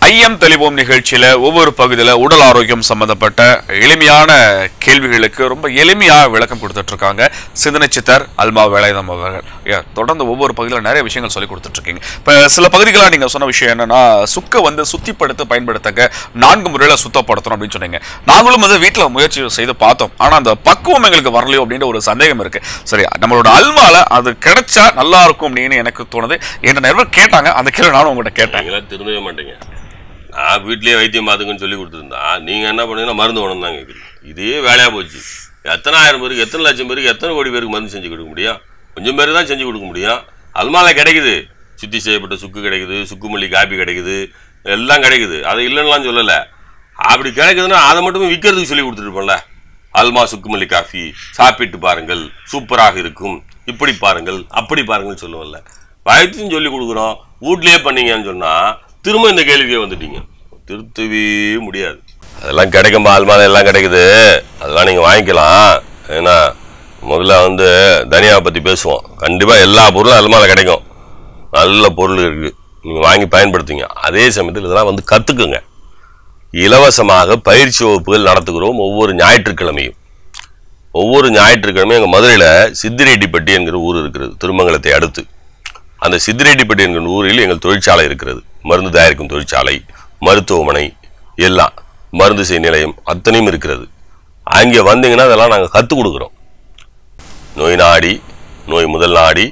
ஐயம் தெளிவோம் நிகழ்ச்சியில ஒவ்வொரு பகுதியில உடல் ஆரோக்கியம் சம்பந்தப்பட்ட எளிமையான கேள்விகளுக்கு ரொம்ப எளிமையா விளக்கம் கொடுத்துட்டு இருக்காங்க சிந்தனை சித்தர் அல்மா வேலாயுதம் அவர்கள் ஐயா, தொடர்ந்து ஒவ்வொரு பகுதியில நிறைய விஷயங்கள் சொல்லி கொடுத்துட்டு இருக்கீங்க இப்ப சில பகுதிகளா நீங்க சொன்ன விஷயம் என்னன்னா சுக்க வந்து சுத்திப்படுத்த பயன்படுத்தங்க நான்கு முறையில சுத்தப்படுத்தணும் அப்படின்னு சொன்னீங்க நாங்களும் வந்து வீட்டுல முயற்சி செய்து பார்த்தோம் ஆனா அந்த பக்குவம் எங்களுக்கு வரலையோ அப்படின்ற ஒரு சந்தேகம் இருக்கு சரி நம்மளோட அல்மால அது கிடைச்சா நல்லா இருக்கும் அப்படின்னு எனக்கு தோணுது என்ற நிறைய கேட்டாங்க அந்த கேள்வி நானும் உங்ககிட்ட கேட்டேன் நீங்களாம் திருந்தவே மாட்டீங்க நான் வீட்லயே வைத்தியம் பார்த்துக்குன்னு சொல்லி கொடுத்துருந்தா நீங்கள் என்ன பண்ணுவீங்கன்னா மருந்து உணவு தான் கேட்குறீங்க இதே வேலையாக போச்சு எத்தனை ஆயிரம் பேருக்கு எத்தனை லட்சம் பேருக்கு எத்தனை கோடி பேருக்கு மருந்து செஞ்சு கொடுக்க முடியும் கொஞ்சம் பேர் தான் செஞ்சு கொடுக்க முடியும் அல்மால கிடைக்குது சுத்தி செய்யப்பட்ட சுக்கு கிடைக்குது சுக்கு மல்லி காப்பி கிடைக்குது எல்லாம் கிடைக்குது அது இல்லைன்னுலாம் சொல்லலை அப்படி கிடைக்குதுன்னா அதை மட்டுமே விற்கிறதுக்கு சொல்லி கொடுத்துருப்போம்ல அல்மா சுக்குமல்லி காஃபி சாப்பிட்டு பாருங்கள் சூப்பராக இருக்கும் இப்படி பாருங்கள் அப்படி பாருங்கள்னு சொல்லுவோம்ல வயத்தையும் சொல்லி கொடுக்குறோம் வீட்லயே பண்ணீங்கன்னு சொன்னா திரும்ப இந்த கேள்விக்கே வந்துட்டீங்க திருத்தவே முடியாது அதெல்லாம் கிடைக்கும்பா அல்மால எல்லாம் கிடைக்குது அதெல்லாம் நீங்க வாங்கிக்கலாம் ஏன்னா முதல்ல வந்து தனியாவை பத்தி பேசுவோம் கண்டிப்பா எல்லா பொருளும் அல்மால கிடைக்கும் நல்ல பொருள் இருக்கு நீங்க வாங்கி பயன்படுத்துங்க அதே சமயத்தில் இதெல்லாம் வந்து கத்துக்குங்க இலவசமாக பயிற்சி வகுப்புகள் நடத்துகிறோம் ஒவ்வொரு ஞாயிற்றுக்கிழமையும் ஒவ்வொரு ஞாயிற்றுக்கிழமையும் எங்கள் மதுரையில் சித்திரெட்டிப்பட்டி என்கிற ஊர் இருக்கிறது திருமங்கலத்தை அடுத்து அந்த சித்திரெட்டிப்பட்டி என்கிற ஊரில் எங்கள் தொழிற்சாலை இருக்கிறது மருந்து தயாரிக்கும் தொழிற்சாலை மருத்துவமனை எல்லாம் மருந்து செய் நிலையம் அத்தனையும் இருக்கிறது அங்கே வந்தீங்கன்னா அதெல்லாம் நாங்கள் கற்றுக் கொடுக்குறோம் நோய் நாடி நோய் முதல் நாடி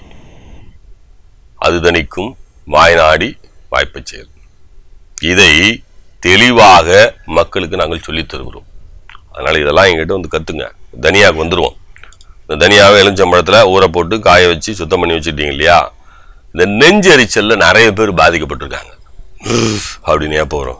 அது தணிக்கும் வாய் நாடி வாய்ப்பச் செயல் இதை தெளிவாக மக்களுக்கு நாங்கள் சொல்லித் தருகிறோம் அதனால் இதெல்லாம் எங்கிட்ட வந்து கற்றுங்க தனியாவுக்கு வந்துடுவோம் இந்த தனியாவை எலுமிச்சம்பழத்தில் ஊற போட்டு காய வச்சு சுத்தம் பண்ணி வச்சுட்டீங்க இல்லையா இந்த நெஞ்செரிச்சல்ல நிறைய பேர் பாதிக்கப்பட்டிருக்காங்க அப்படின்னு ஏப்பம் வரும்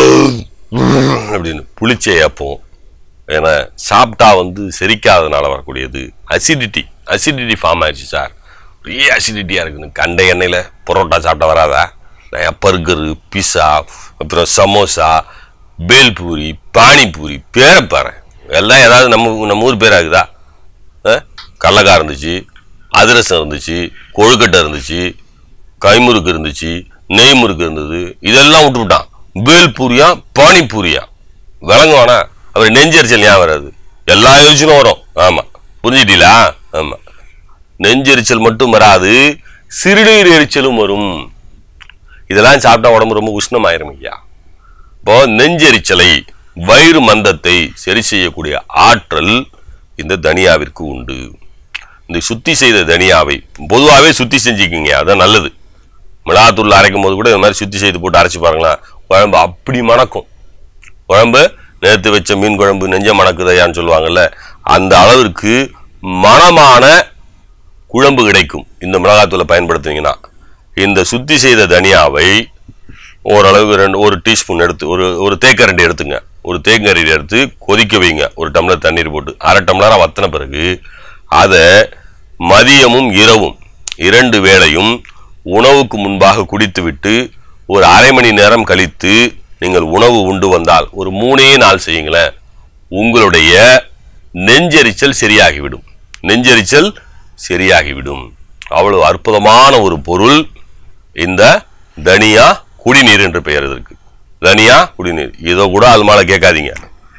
அப்படின்னு புளிச்ச ஏப்பம் ஏன்னா சாப்பிட்டா வந்து செரிக்காதனால வரக்கூடியது அசிடிட்டி அசிடிட்டி ஃபார்ம் ஆயிடுச்சு சார் பெரிய அசிடிட்டியாக இருக்குது கண்ட எண்ணெயில் பரோட்டா சாப்பிட்டா வராதா பர்கரு பிஸா அப்புறம் சமோசா பேல்பூரி பானிபூரி பேரை பாரு எல்லாம் ஏதாவது நம்ம நம்ம ஊர் பேர் ஆகுதா அஹ்? கடலக்காய் இருந்துச்சு அதிரசம் இருந்துச்சு கொழுக்கட்டை இருந்துச்சு கைமுறுக்கு இருந்துச்சு நெய் முறுக்கு இருந்தது இதெல்லாம் விட்டு விட்டான் பேல்பூரியா பானிபூரியா விளங்குவானா அவர் நெஞ்சரிச்சல் ஞாபகம் வராது எல்லா எரிச்சலும் வரும் ஆமா புரிஞ்சிட்டீங்களா ஆமா நெஞ்செரிச்சல் மட்டும் வராது சிறுநீர் எரிச்சலும் வரும் இதெல்லாம் சாப்பிட்டா உடம்பு ரொம்ப உஷ்ணமாயிரும் ஐயா இப்போ நெஞ்செரிச்சலை வயிறு மந்தத்தை சரி செய்யக்கூடிய ஆற்றல் இந்த தனியாவிற்கு உண்டு இந்த சுத்தி செய்த தனியாவை பொதுவாகவே சுத்தி செஞ்சுக்கிங்க அதான் நல்லது மிளகாத்தூள் அரைக்கும் போது கூட இந்த மாதிரி சுத்தி செய்து போட்டு அரைச்சு பாருங்களேன் குழம்பு அப்படி மணக்கும் குழம்பு நேற்று வச்ச மீன் குழம்பு நெஞ்ச மணக்குதையான்னு சொல்லுவாங்கல்ல அந்த அளவிற்கு மணமான குழம்பு கிடைக்கும் இந்த மிளகாத்தூளை பயன்படுத்துனீங்கன்னா இந்த சுத்தி செய்த தனியாவை ஓரளவுக்கு ரெண்டு ஒரு டீஸ்பூன் எடுத்து ஒரு ஒரு தேக்கரண்டி எடுத்துங்க ஒரு தேக்கரண்டி எடுத்து கொதிக்க வைங்க ஒரு டம்ளர் தண்ணீர் போட்டு அரை டம்ளராக வத்தின பிறகு அதை மதியமும் இரவும் இரண்டு வேளையும் உணவுக்கு முன்பாக குடித்துவிட்டு ஒரு அரை மணி நேரம் கழித்து நீங்கள் உணவு உண்டு வந்தால் ஒரு மூணே நாள் செய்யுங்களேன் உங்களுடைய நெஞ்செரிச்சல் சரியாகிவிடும் நெஞ்செரிச்சல் சரியாகிவிடும் அவ்வளவு அற்புதமான ஒரு பொருள் இந்த தனியா குடிநீர் என்று பெயர் இதற்கு தனியா குடிநீர் இதை கூட அது மேல கேட்காதீங்க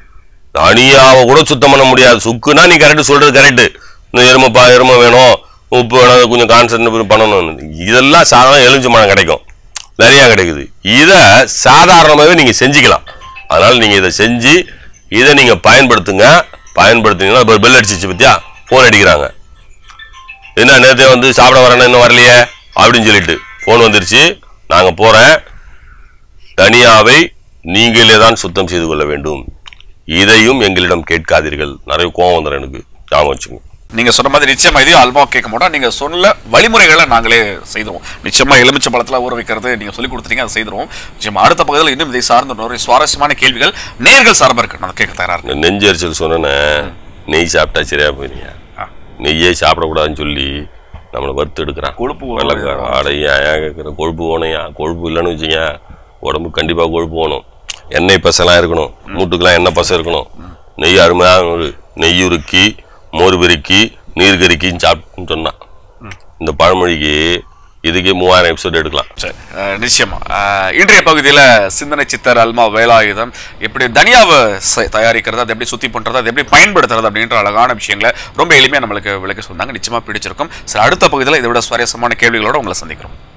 தனியாவை கூட சுத்தம் பண்ண முடியாது சுக்குனா நீ கரெக்ட் சொல்றது கரெக்ட் இந்த எருமைப்பா எருமை வேணும் உப்பு வேணும் அதை கொஞ்சம் கான்சன்ட்ரேட் பண்ணணும் இதெல்லாம் சாதாரண எலுமிச்சை மரம் கிடைக்கும் நிறைய கிடைக்குது இதை சாதாரணமாகவே நீங்க செஞ்சுக்கலாம் அதனால நீங்க இதை செஞ்சு இதை நீங்க பயன்படுத்துங்க பயன்படுத்துனீங்கன்னா இப்போ பெல் அடிச்சிச்சு பத்தியா ஃபோன் அடிக்கிறாங்க என்ன நேத்தே வந்து சாப்பிட வரேன்னு இன்னும் வரலையே அப்படின்னு சொல்லிட்டு ஃபோன் வந்துருச்சு நாங்கள் போகிறேன் தனியாவை நீங்களே தான் சுத்தம் செய்து கொள்ள வேண்டும் இதையும் எங்களிடம் கேட்காதீர்கள் நிறைய கோவம் வந்துடும் எனக்கு ஞாபகம் வச்சுங்க நீங்க சொன்ன மாதிரி நிச்சயமா இதையும் அல்வா கேட்க மாட்டோம் நீங்க சொன்ன வழிமுறைகளை நாங்களே செய்துருவோம் நிச்சயமா எலுமிச்சை பழத்துல ஊற வைக்கிறது நீங்க சொல்லி கொடுத்துட்டீங்க அதை செய்துருவோம் நிச்சயமா அடுத்த பகுதியில் இன்னும் இதை சார்ந்த நிறைய சுவாரஸ்யமான கேள்விகள் நேர்கள் சார்பா இருக்கு நான் கேட்க தயாரா இருக்கேன் இந்த நெஞ்சரிச்சல் சொன்னேன்னு நெய் சாப்பிட்டா சரியா போயிருங்க ஆ. நெய்யே சாப்பிடக்கூடாதுன்னு சொல்லி நம்மளை வறுத்து எடுக்கிறான் கொழுப்பு வரும். வெள்ளைக்காரன். அடையா ஏன் கேட்குற கொழுப்பு வேணும்யா கொழுப்பு இல்லைன்னு வச்சுங்க உடம்பு கண்டிப்பாக கொழுப்பு வேணும் எண்ணெய் பசெல்லாம் இருக்கணும் மூட்டுக்கெல்லாம் எண்ணெய் பசை இருக்கணும் நெய் அருமையாக ஒரு நெய் உருக்கி மோர் பெருக்கி நீர் கருக்கின்னு சாப்பிட்டுன்னு சொன்னான் இந்த பழமொழிக்கு இதுக்கே மூவாயிரம் எபிசோட் எடுக்கலாம் சரி அஹ், நிச்சயமா அஹ், இன்றைய பகுதியில சிந்தனை சித்தர் அல்மா வேலாயுதம் எப்படி தனியாவை ச- தயாரிக்கிறது அதை எப்படி சுத்தி பண்றது அதை எப்படி பயன்படுத்துறது அப்படின்ற அழகான விஷயங்களை ரொம்ப எளிமையா நம்மளுக்கு விளக்க சொன்னாங்க நிச்சயமா பிடிச்சிருக்கும் சரி அடுத்த பகுதியில் இதை விட சுவாரஸ்யமான கேள்விகளோட உங்களை சந்திக்கிறோம்